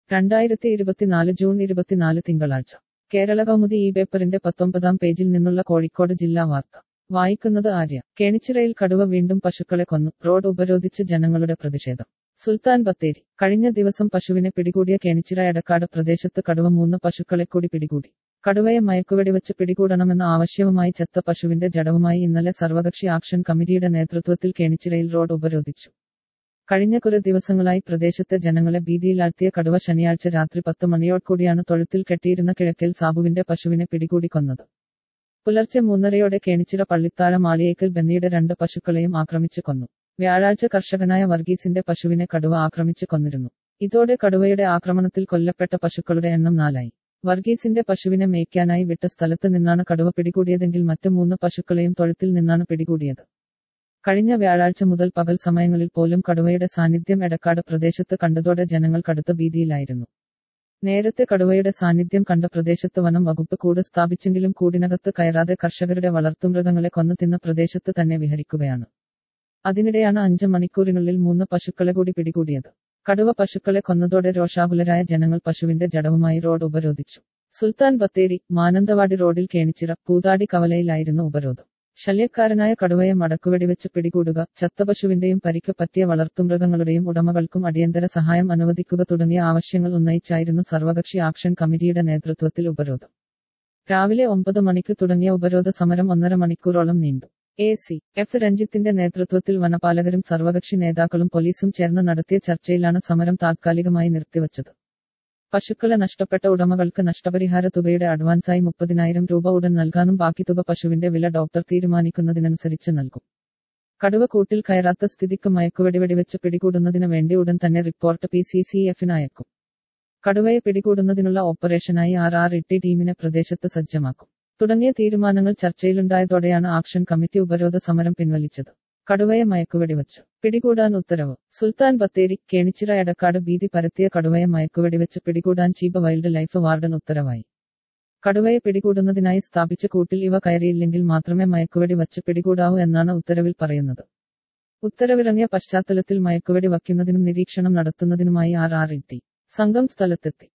രണ്ടായിരത്തി ഇരുപത്തിനാല് ജൂൺ ഇരുപത്തിനാല് തിങ്കളാഴ്ച കേരള കൗമുദി ഈ പേപ്പറിന്റെ പത്തൊമ്പതാം പേജിൽ നിന്നുള്ള കോഴിക്കോട് ജില്ലാ വാർത്ത വായിക്കുന്നത് ആര്യ കേണിച്ചിറയിൽ കടുവ വീണ്ടും പശുക്കളെ കൊന്നു റോഡ് ഉപരോധിച്ച് ജനങ്ങളുടെ പ്രതിഷേധം സുൽത്താൻ ബത്തേരി കഴിഞ്ഞ ദിവസം പശുവിനെ പിടികൂടിയ കേണിച്ചിറ എടക്കാട് പ്രദേശത്ത് കടുവ മൂന്ന് പശുക്കളെ കൂടി പിടികൂടി കടുവയെ മയക്കുവെടിവെച്ച് പിടികൂടണമെന്ന ആവശ്യവുമായി ചത്ത പശുവിന്റെ ജഡവുമായി ഇന്നലെ സർവകക്ഷി ആക്ഷൻ കമ്മിറ്റിയുടെ നേതൃത്വത്തിൽ കേണിച്ചിറയിൽ റോഡ് ഉപരോധിച്ചു കഴിഞ്ഞ കുറെ ദിവസങ്ങളായി പ്രദേശത്തെ ജനങ്ങളെ ഭീതിയിലാഴ്ത്തിയ കടുവ ശനിയാഴ്ച രാത്രി പത്ത് മണിയോടുകൂടിയാണ് തൊഴുത്തിൽ കെട്ടിയിരുന്ന കിഴക്കൽ സാബുവിന്റെ പശുവിനെ പിടികൂടി കൊന്നത് പുലർച്ചെ മൂന്നരയോടെ കേണിച്ചിറ പള്ളിത്താഴ മാളിയേക്കൽ ബെന്നിയുടെ രണ്ട് പശുക്കളെയും ആക്രമിച്ചു കൊന്നു വ്യാഴാഴ്ച കർഷകനായ വർഗീസിന്റെ പശുവിനെ കടുവ ആക്രമിച്ചു കൊന്നിരുന്നു ഇതോടെ കടുവയുടെ ആക്രമണത്തിൽ കൊല്ലപ്പെട്ട പശുക്കളുടെ എണ്ണം നാലായി വർഗീസിന്റെ പശുവിനെ മേയ്ക്കാനായി വിട്ട സ്ഥലത്ത് നിന്നാണ് കടുവ പിടികൂടിയതെങ്കിൽ മറ്റ് മൂന്ന് പശുക്കളെയും തൊഴുത്തിൽ നിന്നാണ് പിടികൂടിയത് കഴിഞ്ഞ വ്യാഴാഴ്ച മുതൽ പകൽ സമയങ്ങളിൽ പോലും കടുവയുടെ സാന്നിധ്യം എടക്കാട് പ്രദേശത്ത് കണ്ടതോടെ ജനങ്ങൾ കടുത്ത ഭീതിയിലായിരുന്നു നേരത്തെ കടുവയുടെ സാന്നിധ്യം കണ്ട പ്രദേശത്ത് വനം വകുപ്പ് കൂട് സ്ഥാപിച്ചെങ്കിലും കൂടിനകത്ത് കയറാതെ കർഷകരുടെ വളർത്തുമൃഗങ്ങളെ കൊന്നു തിന്ന പ്രദേശത്ത് തന്നെ വിഹരിക്കുകയാണ് അതിനിടെയാണ് അഞ്ച് മണിക്കൂറിനുള്ളിൽ മൂന്ന് പശുക്കളെ കൂടി പിടികൂടിയത് കടുവ പശുക്കളെ കൊന്നതോടെ രോഷാകുലരായ ജനങ്ങൾ പശുവിന്റെ ജഡവുമായി റോഡ് ഉപരോധിച്ചു സുൽത്താൻ ബത്തേരി മാനന്തവാടി റോഡിൽ കേണിച്ചിറ പൂതാടി കവലയിലായിരുന്നു ഉപരോധം ശല്യക്കാരനായ കടുവയെ മടക്കുവെടിവെച്ച് പിടികൂടുക ചത്ത പശുവിന്റെയും പരിക്ക് പറ്റിയ വളർത്തുമൃഗങ്ങളുടെയും ഉടമകൾക്കും അടിയന്തര സഹായം അനുവദിക്കുക തുടങ്ങിയ ആവശ്യങ്ങൾ ഉന്നയിച്ചായിരുന്നു സർവകക്ഷി ആക്ഷൻ കമ്മിറ്റിയുടെ നേതൃത്വത്തിൽ ഉപരോധം രാവിലെ ഒമ്പത് മണിക്ക് തുടങ്ങിയ ഉപരോധ സമരം ഒന്നര മണിക്കൂറോളം നീണ്ടു എ സി എഫ് രഞ്ജിത്തിന്റെ നേതൃത്വത്തിൽ വനപാലകരും സർവകക്ഷി നേതാക്കളും പോലീസും ചേർന്ന് നടത്തിയ ചർച്ചയിലാണ് സമരം താത്കാലികമായി നിർത്തിവച്ചത് പശുക്കളെ നഷ്ടപ്പെട്ട ഉടമകൾക്ക് നഷ്ടപരിഹാര തുകയുടെ അഡ്വാൻസായി മുപ്പതിനായിരം രൂപ ഉടൻ നൽകാനും ബാക്കി തുക പശുവിന്റെ വില ഡോക്ടർ തീരുമാനിക്കുന്നതിനനുസരിച്ച് നൽകും കടുവ കൂട്ടിൽ കയറാത്ത സ്ഥിതിക്ക് മയക്കുവെടിവെടിവെച്ച് പിടികൂടുന്നതിന് വേണ്ടി ഉടൻ തന്നെ റിപ്പോർട്ട് പി സി സി എഫിന് അയക്കും കടുവയെ പിടികൂടുന്നതിനുള്ള ഓപ്പറേഷനായി ആർ ആർ ഇട്ടി ടീമിനെ പ്രദേശത്ത് സജ്ജമാക്കും തുടങ്ങിയ തീരുമാനങ്ങൾ ചർച്ചയിലുണ്ടായതോടെയാണ് ആക്ഷൻ കമ്മിറ്റി ഉപരോധ സമരം പിൻവലിച്ചത് കടുവയെ മയക്കുവെടിവെച്ചു പിടികൂടാൻ ഉത്തരവ് സുൽത്താൻ ബത്തേരി കേണിച്ചിറ എടക്കാട് ഭീതി പരത്തിയ കടുവയെ മയക്കുവെടിവെച്ച് പിടികൂടാൻ ചീബ വൈൽഡ് ലൈഫ് വാർഡൻ ഉത്തരവായി കടുവയെ പിടികൂടുന്നതിനായി സ്ഥാപിച്ച കൂട്ടിൽ ഇവ കയറിയില്ലെങ്കിൽ മാത്രമേ മയക്കുവെടി വച്ച് പിടികൂടാവൂ എന്നാണ് ഉത്തരവിൽ പറയുന്നത് ഉത്തരവിറങ്ങിയ പശ്ചാത്തലത്തിൽ മയക്കുവെടി വയ്ക്കുന്നതിനും നിരീക്ഷണം നടത്തുന്നതിനുമായി ആർ ആർ ടി സംഘം സ്ഥലത്തെത്തി